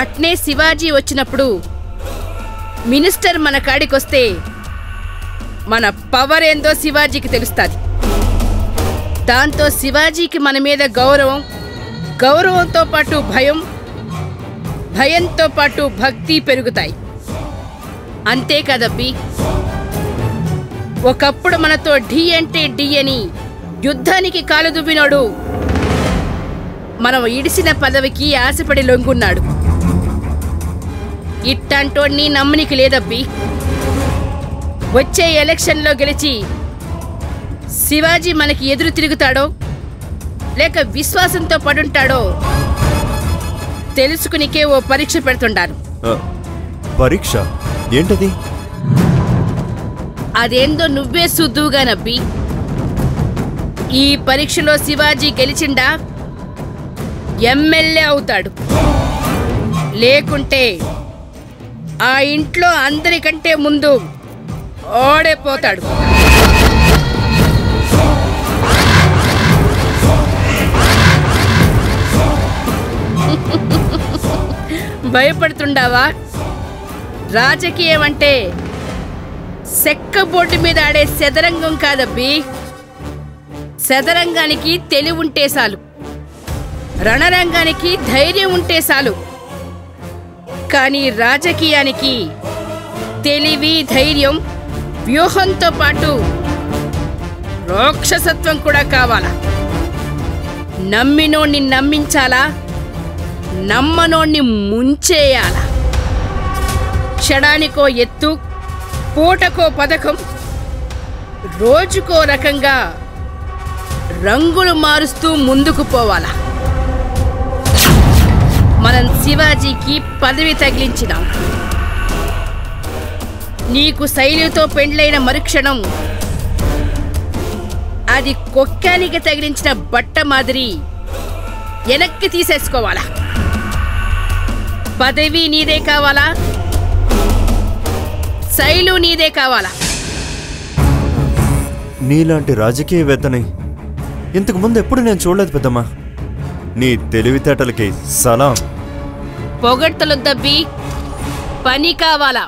అట్నే శివాజీ వచ్చినప్పుడు మినిస్టర్ మన కాడికొస్తే మన పవర్ ఏందో శివాజీకి తెలుస్తుంది దాంతో శివాజీకి మన మీద గౌరవం గౌరవంతో పాటు భయం భయంతో పాటు భక్తి పెరుగుతాయి అంతే కదబ్బి ఒకప్పుడు మనతో ఢీ అంటే ఢీ అని యుద్ధానికి కాలు దువ్వినోడు మనం ఇడిసిన పదవికి ఆశపడి లొంగున్నాడు ఇట్టంటోడిని నమ్మనికి లేదబ్బి వచ్చే ఎలక్షన్లో గెలిచి శివాజీ మనకి ఎదురు తిరుగుతాడో లేక విశ్వాసంతో పడుంటాడో తెలుసుకునికే ఓ పరీక్ష పెడుతుండాను ఆ, పరీక్ష ఏంటది అదేందో నువ్వే సుద్దువుగా నబ్బి ఈ పరీక్షలో శివాజీ గెలిచిండా ఎమ్మెల్యే అవుతాడు లేకుంటే ఆ ఇంట్లో అందరికంటే ముందు ఓడిపోతాడు భయపడుతుండావా రాజకీయం అంటే సెక్క బోర్డు మీద ఆడే శదరంగం కాదబ్బి శదరంగానికి తెలివి ఉంటే చాలు రణరంగానికి ధైర్యం ఉంటే చాలు కానీ రాజకీయానికి తెలివి ధైర్యం వ్యూహంతో పాటు రాక్షసత్వం కూడా కావాలా నమ్మినోణ్ణి నమ్మించాలా నమ్మనోణ్ణి ముంచేయాలా క్షణానికో ఎత్తు పూటకో పథకం రోజుకో రకంగా రంగులు మారుస్తూ ముందుకు పోవాలా మనం శివాజీకి పదవి తగిలించినాం నీకు శైలితో పెండ్లైన మరుక్షణం అది కొక్కానికి తగిలించిన బట్ట మాదిరి వెనక్కి తీసేసుకోవాలా పదవి నీదే కావాలా శైలు నీదే కావాలా నీలాంటి రాజకీయవేత్తని ఇంతకు ముందు ఎప్పుడు నేను చూడలేదు పెద్దమ్మా నీ తెలివితేటలకి సలాం పొగడ్తలొద్దబ్బి పని కావాలా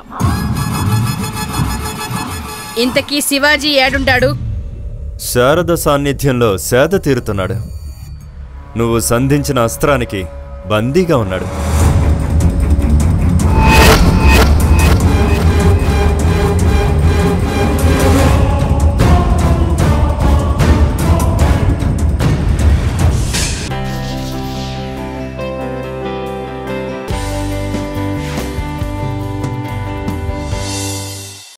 ఇంతకీ శివాజీ ఏడుంటాడు శారద సాన్నిధ్యంలో సేద తీరుతున్నాడు నువ్వు సంధించిన అస్త్రానికి బందీగా ఉన్నాడు